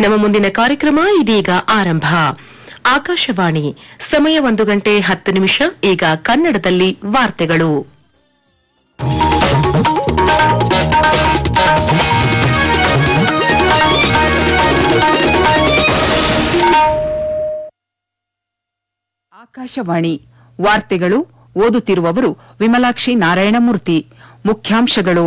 ನಮ್ಮ ಮುಂದಿನ ಕಾರ್ಯಕ್ರಮ ಇದೀಗ ಆರಂಭ ಆಕಾಶವಾಣಿ ಸಮಯ ಒಂದು ಗಂಟೆ ಹತ್ತು ನಿಮಿಷ ಈಗ ಕನ್ನಡದಲ್ಲಿ ವಾರ್ತೆಗಳು ಆಕಾಶವಾಣಿ ವಾರ್ತೆಗಳು ಓದುತ್ತಿರುವವರು ವಿಮಲಾಕ್ಷಿ ನಾರಾಯಣಮೂರ್ತಿ ಮುಖ್ಯಾಂಶಗಳು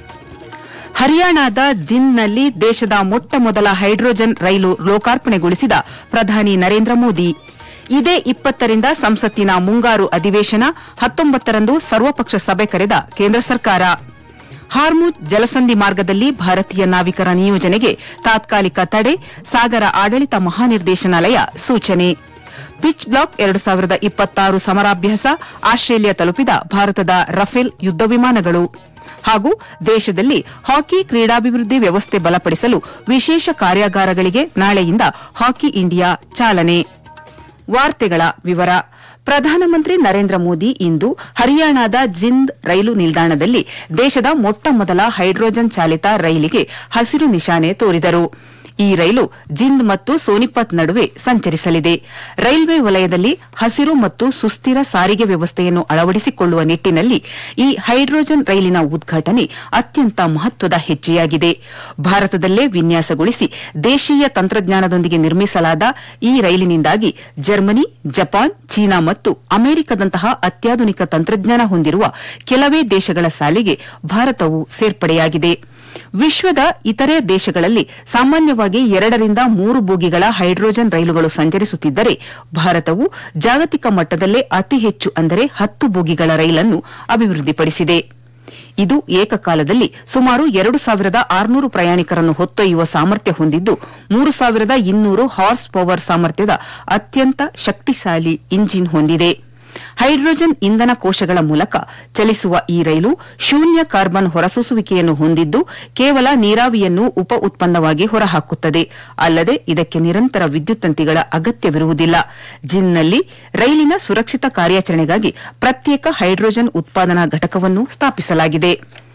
ಹರಿಯಾಣದ ಜಿನ್ನಲ್ಲಿ ದೇಶದ ಮೊಟ್ಟ ಮೊದಲ ಹೈಡ್ರೋಜನ್ ರೈಲು ಲೋಕಾರ್ಪಣೆಗೊಳಿಸಿದ ಪ್ರಧಾನಿ ನರೇಂದ್ರ ಮೋದಿ ಇದೇ ಇಪ್ಪತ್ತರಿಂದ ಸಂಸತ್ತಿನ ಮುಂಗಾರು ಅಧಿವೇಶನ ಹತ್ತೊಂಬತ್ತರಂದು ಸರ್ವಪಕ್ಷ ಸಭೆ ಕರೆದ ಕೇಂದ್ರ ಸರ್ಕಾರ ಹಾರ್ಮುಜ್ ಜಲಸಂಧಿ ಮಾರ್ಗದಲ್ಲಿ ಭಾರತೀಯ ನಾವಿಕರ ನಿಯೋಜನೆಗೆ ತಾತ್ಕಾಲಿಕ ತಡೆ ಸಾಗರ ಆಡಳಿತ ಮಹಾನಿರ್ದೇಶನಾಲಯ ಸೂಚನೆ ಪಿಚ್ ಬ್ಲಾಕ್ ಎರಡು ಸಾವಿರದ ಇಪ್ಪತ್ತಾರು ಸಮರಾಭ್ಯಾಸ ಆಸ್ಟ್ರೇಲಿಯಾ ತಲುಪಿದ ಭಾರತದ ರಫೇಲ್ ಯುದ್ದ ವಿಮಾನಗಳು ಹಾಗೂ ದೇಶದಲ್ಲಿ ಹಾಕಿ ಕ್ರೀಡಾಭಿವೃದ್ಧಿ ವ್ಯವಸ್ಥೆ ಬಲಪಡಿಸಲು ವಿಶೇಷ ಕಾರ್ಯಾಗಾರಗಳಿಗೆ ನಾಳೆಯಿಂದ ಹಾಕಿ ಇಂಡಿಯಾ ಚಾಲನೆ ವಾರ್ತೆಗಳ ವಿವರ ಪ್ರಧಾನಮಂತ್ರಿ ನರೇಂದ್ರ ಮೋದಿ ಇಂದು ಹರಿಯಾಣದ ಜಿಂದ್ ರೈಲು ನಿಲ್ದಾಣದಲ್ಲಿ ದೇಶದ ಮೊಟ್ಟ ಮೊದಲ ಹೈಡ್ರೋಜನ್ ಚಾಲಿತ ರೈಲಿಗೆ ಹಸಿರು ನಿಶಾನೆ ತೋರಿದರು ಈ ರೈಲು ಜಿಂದ್ ಮತ್ತು ಸೋನಿಪತ್ ನಡುವೆ ಸಂಚರಿಸಲಿದೆ ರೈಲ್ವೆ ವಲಯದಲ್ಲಿ ಹಸಿರು ಮತ್ತು ಸುಸ್ಥಿರ ಸಾರಿಗೆ ವ್ಯವಸ್ಥೆಯನ್ನು ಅಳವಡಿಸಿಕೊಳ್ಳುವ ನಿಟ್ಟಿನಲ್ಲಿ ಈ ಹೈಡ್ರೋಜನ್ ರೈಲಿನ ಉದ್ಘಾಟನೆ ಅತ್ಯಂತ ಮಹತ್ವದ ಹೆಜ್ಜೆಯಾಗಿದೆ ಭಾರತದಲ್ಲೇ ವಿನ್ಯಾಸಗೊಳಿಸಿ ದೇಶೀಯ ತಂತ್ರಜ್ಞಾನದೊಂದಿಗೆ ನಿರ್ಮಿಸಲಾದ ಈ ರೈಲಿನಿಂದಾಗಿ ಜರ್ಮನಿ ಜಪಾನ್ ಚೀನಾ ಮತ್ತು ಅಮೆರಿಕದಂತಹ ಅತ್ಯಾಧುನಿಕ ತಂತ್ರಜ್ಞಾನ ಹೊಂದಿರುವ ಕೆಲವೇ ದೇಶಗಳ ಸಾಲಿಗೆ ಭಾರತವು ಸೇರ್ಪಡೆಯಾಗಿದೆ ವಿಶ್ವದ ಇತರೆ ದೇಶಗಳಲ್ಲಿ ಸಾಮಾನ್ಯವಾಗಿ ಎರಡರಿಂದ ಮೂರು ಬೋಗಿಗಳ ಹೈಡ್ರೋಜನ್ ರೈಲುಗಳು ಸಂಚರಿಸುತ್ತಿದ್ದರೆ ಭಾರತವು ಜಾಗತಿಕ ಮಟ್ಟದಲ್ಲೇ ಅತಿ ಹೆಚ್ಚು ಅಂದರೆ ಹತ್ತು ಬೋಗಿಗಳ ರೈಲನ್ನು ಅಭಿವೃದ್ಧಿಪಡಿಸಿದೆ ಇದು ಏಕಕಾಲದಲ್ಲಿ ಸುಮಾರು ಎರಡು ಸಾವಿರದ ಆರುನೂರು ಪ್ರಯಾಣಿಕರನ್ನು ಹೊತ್ತೊಯ್ಯುವ ಸಾಮರ್ಥ್ಯ ಹೊಂದಿದ್ದು ಮೂರು ಸಾವಿರದ ಇನ್ನೂರು ಹಾರ್ಸ್ ಪವರ್ ಸಾಮರ್ಥ್ಯದ ಅತ್ಯಂತ ಶಕ್ತಿಶಾಲಿ ಇಂಜಿನ್ ಹೊಂದಿದೆ ಹೈಡ್ರೋಜನ್ ಇಂಧನ ಕೋಶಗಳ ಮೂಲಕ ಚಲಿಸುವ ಈ ರೈಲು ಶೂನ್ಯ ಕಾರ್ಬನ್ ಹೊರಸೂಸುವಿಕೆಯನ್ನು ಹೊಂದಿದ್ದು ಕೇವಲ ನೀರಾವಿಯನ್ನು ಉಪ ಉತ್ಪನ್ನವಾಗಿ ಹೊರಹಾಕುತ್ತದೆ ಅಲ್ಲದೆ ಇದಕ್ಕೆ ನಿರಂತರ ವಿದ್ಯುತ್ ತಂತಿಗಳ ಅಗತ್ಯವಿರುವುದಿಲ್ಲ ಜಿನ್ನಲ್ಲಿ ರೈಲಿನ ಸುರಕ್ಷಿತ ಕಾರ್ಯಾಚರಣೆಗಾಗಿ ಪ್ರತ್ಯೇಕ ಹೈಡ್ರೋಜನ್ ಉತ್ಪಾದನಾ ಘಟಕವನ್ನು ಸ್ಥಾಪಿಸಲಾಗಿದೆ